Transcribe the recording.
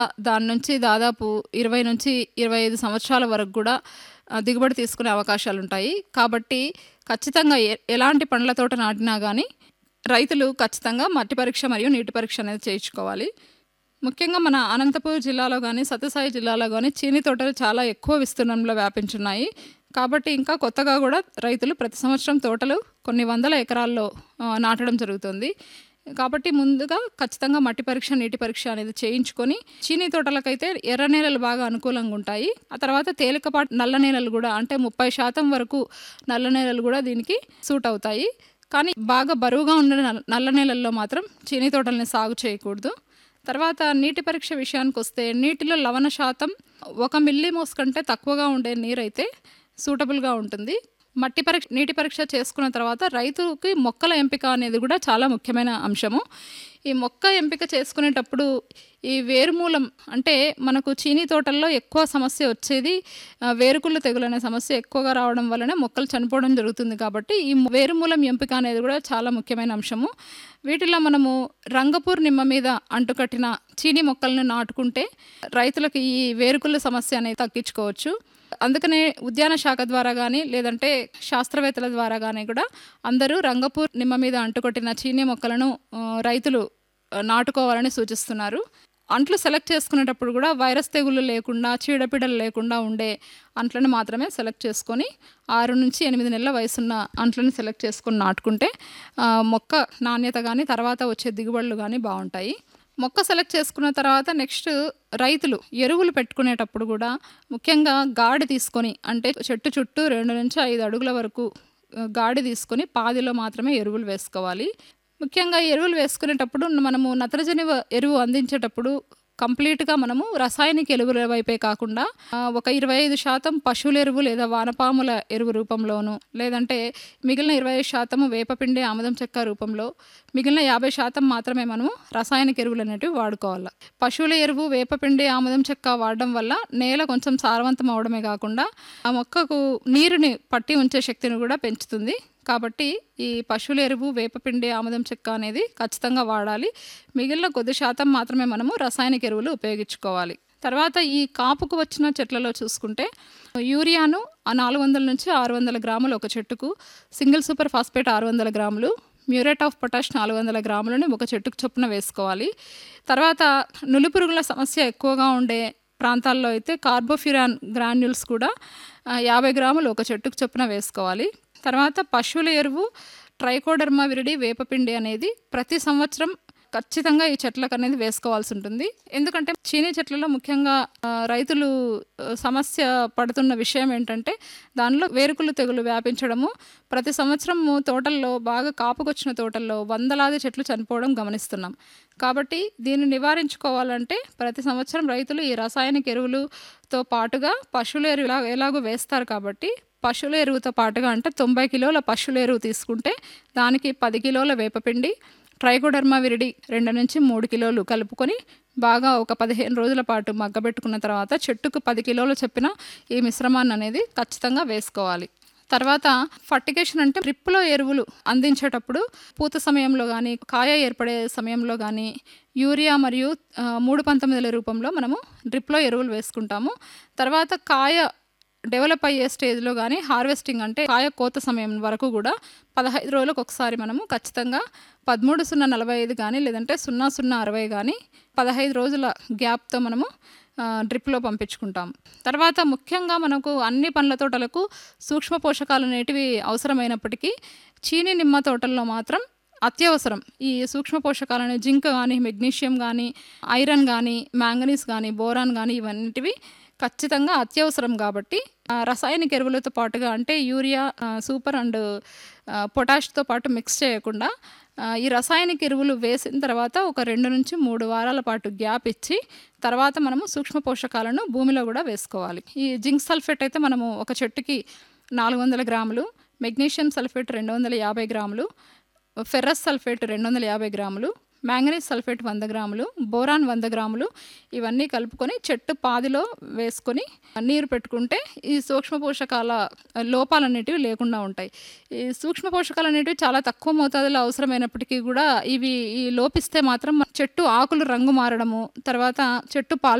దాని నుంచి దాదాపు 20-25 సంవత్సరాల వరకు గూడా ఆహ్, దిగుబడి తీసుకునే అవకాశాలుంటాయి. కాబట్టి ఖచ్చితంగా ఎ ఎలాంటి పండ్ల తోట నాటినా గానీ, రైతులు ఖచ్చితంగా మట్టి పరీక్ష మరియు నీటి పరీక్ష అనేది చేయించుకోవాలి. ముఖ్యంగా మన అనంతపూర్ జిల్లాలో గానీ, సత్యసాయి జిల్లాలో గానీ చీనీ తోటలు చాలా ఎక్కువ విస్తీర్ణంలో వ్యాపించున్నాయి. కాబట్టి ఇంకా కొత్తగా గూడా రైతులు ప్రతి సంవత్సరం తోటలు కొన్ని వందల ఎకరాల్లో ఆహ్, నాటడం జరుగుతుంది. కాబట్టి ముందుగా ఖచ్చితంగా మట్టి పరీక్ష, నీటి పరీక్ష అనేది చేయించుకొని, చీనీ తోటలకైతే ఎర్ర నేలలు బాగా అనుకూలంగుంటాయి. ఆ తర్వాత తేలికపాటి నల్ల నేలలు గూడా అంటే 30% వరకు నల్ల నేలలు గూడా దీనికి సూట్ అవుతాయి. కానీ బాగా బరువుగా ఉండే నల్ నల్ల నేలల్లో మాత్రం చీనీ తోటల్ని సాగు చేయకూడదు. తర్వాత నీటి పరీక్ష విషయానికొస్తే నీటిలో లవణ శాతం 1 మిల్లీమోస్ కంటే తక్కువగా ఉండే నీరైతే సూటబుల్‌గా ఉంటుంది. మట్టి పరీక్ష నీటి పరీక్ష చేసుకున్న తర్వాత రైతుకి మొక్కల ఎంపిక అనేది గూడా చాలా ముఖ్యమైన అంశము. ఈ మొక్క ఎంపిక చేసుకునేటప్పుడు ఈ వేరుమూలం అంటే మనకు చీనీ తోటల్లో ఎక్కువ సమస్య వచ్చేది ఆహ్, వేరుకుళ్ళు తెగులనే సమస్య ఎక్కువగా రావడం వల్లనే మొక్కలు చనిపోవడం జరుగుతుంది కాబట్టి, ఈ వేరుమూలం ఎంపిక అనేది గూడా చాలా ముఖ్యమైన అంశము. వీటిలో మనము రంగపూర్ నిమ్మ మీద అంటుకట్టిన చీనీ మొక్కలను నాటుకుంటే రైతులకు ఈ వేరుకుళ్ళు సమస్య అనేది తగ్గించుకోవచ్చు. అందుకనే ఉద్యాన శాఖ ద్వారా గానీ, లేదంటే శాస్త్రవేత్తల ద్వారా గానీ గూడా అందరూ రంగపూర్ నిమ్మ మీద అంటుకొట్టిన చీనీ మొక్కలను ఆహ్, రైతులు ఆహ్, నాటుకోవాలని సూచిస్తున్నారు. అంట్లు సెలెక్ట్ చేసుకునేటప్పుడు గూడా వైరస్ తెగుళ్ళు లేకుండా, చీడపీడలు లేకుండా ఉండే అంట్లను మాత్రమే సెలెక్ట్ చేసుకొని 6-8 నెలల వయసున్న అంట్లను సెలెక్ట్ చేసుకొని నాటుకుంటే ఆహ్, మొక్క నాణ్యత గానీ, తర్వాత వచ్చే దిగుబడులు గానీ బావుంటాయి. మొక్క సెలెక్ట్ చేసుకున్న తర్వాత నెక్స్ట్ రైతులు ఎరువులు పెట్టుకునేటప్పుడు గూడా ముఖ్యంగా గాడి తీసుకొని అంటే చెట్టు చుట్టూ 2-5 అడుగుల వరకు ఆహ్, గాడి తీసుకొని పాదిలో మాత్రమే ఎరువులు వేసుకోవాలి. ముఖ్యంగా ఎరువులు వేసుకునేటప్పుడు మనము నత్రజని వ ఎరువు అందించేటప్పుడు కంప్లీట్‌గా మనము రసాయనిక ఎరువుల వైపే కాకుండా ఆహ్, ఒక 25% పశువుల ఎరువు లేదా వానపాముల ఎరువు రూపంలోను, లేదంటే మిగిలిన 25% వేపపిండి, ఆముదం చెక్క రూపంలో, మిగిలిన 50% మాత్రమే మనము రసాయనిక ఎరువులనేటివి వాడుకోవాల. పశువుల ఎరువు, వేపపిండి, ఆముదం చెక్క వాడడం వల్ల నేల కొంచెం సారవంతం అవ్వడమే గాకుండా, ఆ మొక్కకు నీరుని పట్టి ఉంచే శక్తిని గూడా పెంచుతుంది. కాబట్టి ఈ పశువుల ఎరువు, వేపపిండి, ఆముదం చెక్క అనేది ఖచ్చితంగా వాడాలి. మిగిలిన కొద్ది శాతం మాత్రమే మనము రసాయనిక ఎరువులు ఉపయోగించుకోవాలి. తర్వాత ఈ కాపుకు వచ్చిన చెట్లలో చూసుకుంటే యూరియాను ఆహ్, 400-600 గ్రాములు ఒక చెట్టుకు, సింగిల్ సూపర్ ఫాస్ఫేట్ 600 గ్రాములు, మ్యూరేట్ ఆఫ్ పొటాష్ 400 గ్రాములని ఒక చెట్టుకు చొప్పున వేసుకోవాలి. తర్వాత నులిపురుగుల సమస్య ఎక్కువగా ఉండే ప్రాంతాల్లో అయితే కార్బోఫ్యూరాన్ గ్రాన్యూల్స్ కూడా ఆహ్, 50 గ్రాములు ఒక చెట్టుకు చొప్పున వేసుకోవాలి. తర్వాత పశువుల ఎరువు, ట్రైకోడర్మా విరిడి, వేపపిండి అనేది ప్రతి సంవత్సరం ఖచ్చితంగా ఈ చెట్లకనేది వేసుకోవాల్సుంటుంది. ఎందుకంటే చీనీ చెట్లలో ముఖ్యంగా ఆహ్, రైతులు ఆహ్, సమస్య పడుతున్న విషయం ఏంటంటే దానిలో వేరుకుళ్ళు తెగులు వ్యాపించడము. ప్రతి సంవత్సరము తోటల్లో బాగా కాపుకొచ్చిన తోటల్లో వందలాది చెట్లు చనిపోవడం గమనిస్తున్నాం. కాబట్టి దీన్ని నివారించుకోవాలంటే ప్రతి సంవత్సరం రైతులు ఈ రసాయనిక ఎరువులుతో పాటుగా పశువుల ఎరువు ఎలా ఎలాగో వేస్తారు కాబట్టి, పశువుల ఎరువుతో పాటుగా అంటే 90 కిలోల పశువుల ఎరువు తీసుకుంటే దానికి 10 కిలోల వేపపిండి, ట్రైకోడర్మా విరిడి 2-3 కిలోలు కలుపుకొని బాగా ఒక 15 రోజుల పాటు మగ్గబెట్టుకున్న తర్వాత చెట్టుకు 10 కిలోలు చొప్పున ఈ మిశ్రమాన్ననేది ఖచ్చితంగా వేసుకోవాలి. తర్వాత ఫర్టిగేషన్ అంటే డ్రిప్‌లో ఎరువులు అందించేటప్పుడు పూత సమయంలో గానీ, కాయ ఏర్పడే సమయంలో గానీ యూరియా మరియు ఆహ్, 319ల రూపంలో మనము డ్రిప్‌లో ఎరువులు వేసుకుంటాము. తర్వాత కాయ డెవలప్ అయ్యే స్టేజ్‌లో గానీ హార్వెస్టింగ్ అంటే కాయ కోత సమయం వరకు గూడా 15 రోజులకు ఒకసారి మనము ఖచ్చితంగా 13-0-45 గానీ, లేదంటే 00-60 గానీ 15 రోజుల గ్యాప్‌తో మనము ఆహ్, డ్రిప్‌లో పంపించుకుంటాం. తర్వాత ముఖ్యంగా మనకు అన్ని పండ్ల తోటలకు సూక్ష్మ పోషకాలనేటివి అవసరమైనప్పటికీ చీనీ నిమ్మ తోటల్లో మాత్రం అత్యవసరం. ఈ సూక్ష్మ పోషకాలని జింక్ గానీ, మెగ్నీషియం గానీ, ఐరన్ గానీ, మాంగనీస్ గానీ, బోరాన్ గానీ ఇవన్నిటివి ఖచ్చితంగా అత్యవసరం గాబట్టి ఆహ్, రసాయనిక ఎరువులతో పాటుగా అంటే యూరియా, ఆహ్, సూపర్ అండ్ ఆహ్, పొటాష్‌తో పాటు మిక్స్ చేయకుండా ఆహ్, ఈ రసాయనిక ఎరువులు వేసిన తర్వాత ఒక 2-3 వారాల పాటు గ్యాప్ ఇచ్చి, తర్వాత మనము సూక్ష్మ పోషకాలను భూమిలో గూడా వేసుకోవాలి. ఈ జింక్ సల్ఫేట్ అయితే మనము ఒక చెట్టుకి 400 గ్రాములు, మెగ్నీషియం సల్ఫేట్ 250 గ్రాములు, ఫెర్రస్ సల్ఫేట్ 250 గ్రాములు, మ్యాంగనీస్ సల్ఫేట్ వంద గ్రాములు బోరాన్ వంద గ్రాములు ఇవన్నీ కలుపుకొని చెట్టు పాదిలో వేసుకొని నీరు పెట్టుకుంటే ఈ సూక్ష్మ పోషకాల లోపాలు అనేటివి లేకుండా ఉంటాయి ఈ సూక్ష్మ పోషకాలు అనేటివి చాలా తక్కువ మోతాదులో అవసరమైనప్పటికీ కూడా ఇవి ఈ లోపిస్తే మాత్రం మన చెట్టు ఆకులు రంగు మారడము తర్వాత చెట్టు పాలు